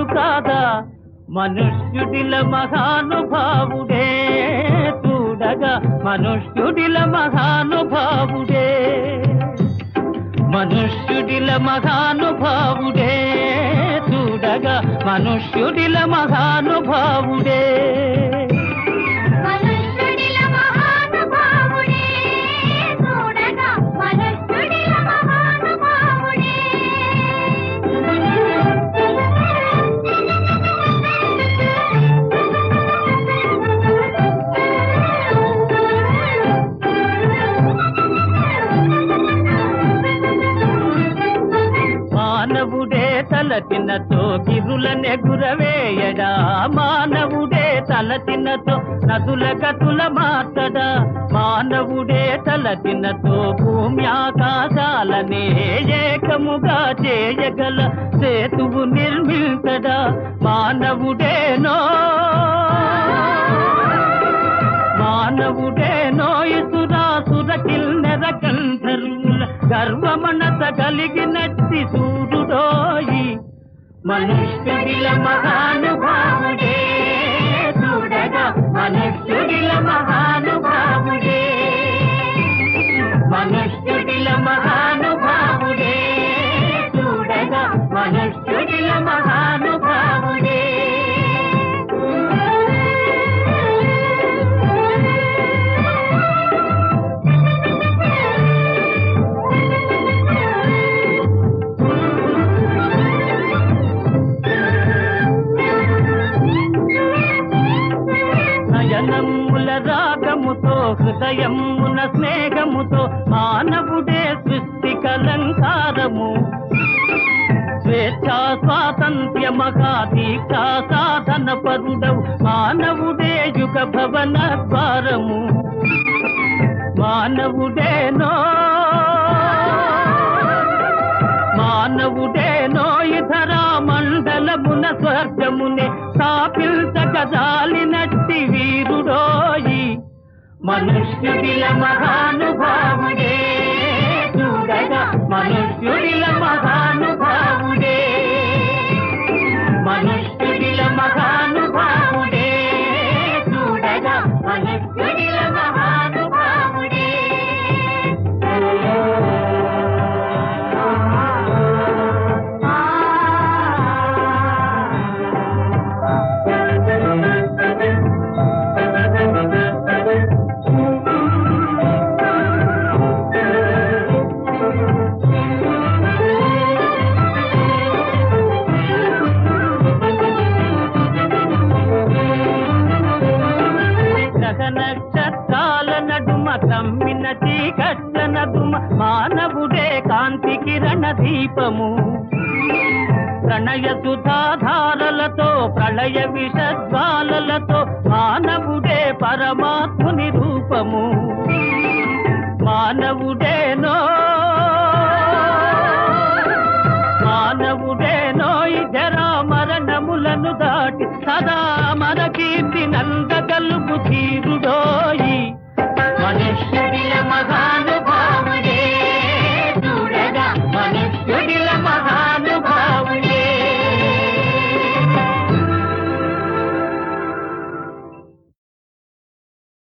కాదా మనుష్యుడిల మహానుభావుడే చూడగా మనుష్యుడిల మహానుభావుడే మనుష్యుడిల మహానుభావుడే చూడగా మనుష్యుడిల మహానుభావుడే మనుష్యుడిల మహానుభావుడే చూడగా మనుష్యుడిల మహానుభావుడే మానవుడే తలచినతో గిరులనే గురవేయడా మానవుడే తలచినతో నదుల గతుల మాతడా మానవుడే తలచినతో భూమి ఆకాశాలనే ఏకముగా చేయగల సేతువు నిర్మించడా మానవుడేనో మానవుడేనో ఇసురాసుర కిల్నెర గంధర్వుల గర్వమనత కలిగినట్టి సూర్యుడోయి మనుష్యుడిల మహానుభావుడే చూడగా మనుష్యుడిల మహానుభావుడే మనుష్యుడిల మహానుభావుడే చూడగా మనుష్యుడిల మహానుభావుడే నయనముల రాగముతో హృదయమున స్నేహముతో మానవుడే సృష్టి కలంకారము స్వేచ్ఛా స్వాతంత్ర్య మహాదీక్షా సాధన పరుడవు మానవుడే యుగ భవన ద్వారము మానవుడేనో మానవుడేనో ఇతరా మండలమున స్వర్గమునే స్థాపించగదాలినట్టి వీరుడోయి మనుష్యుడిల మహానుభావుడే చూడగా మనుష్యుడిల మహానుభావుడే మనుష్యుడిల మహానుభావుడే చూడగా మనుష్యుడిల మహానుభావుడే గ్రహ నక్షత్రాల నడుమ కమ్మిన చీకట్ల నడుమ మానవుడే కాంతి కిరణ దీపము ప్రణయ సుధాధారలతో ప్రళయ విషజ్వాలలతో మానవుడే పరమాత్ముని రూపము మానవుడేనో మానవుడేనో జరా మరణములను దాటి సదా మన కీర్తి నందగలుగు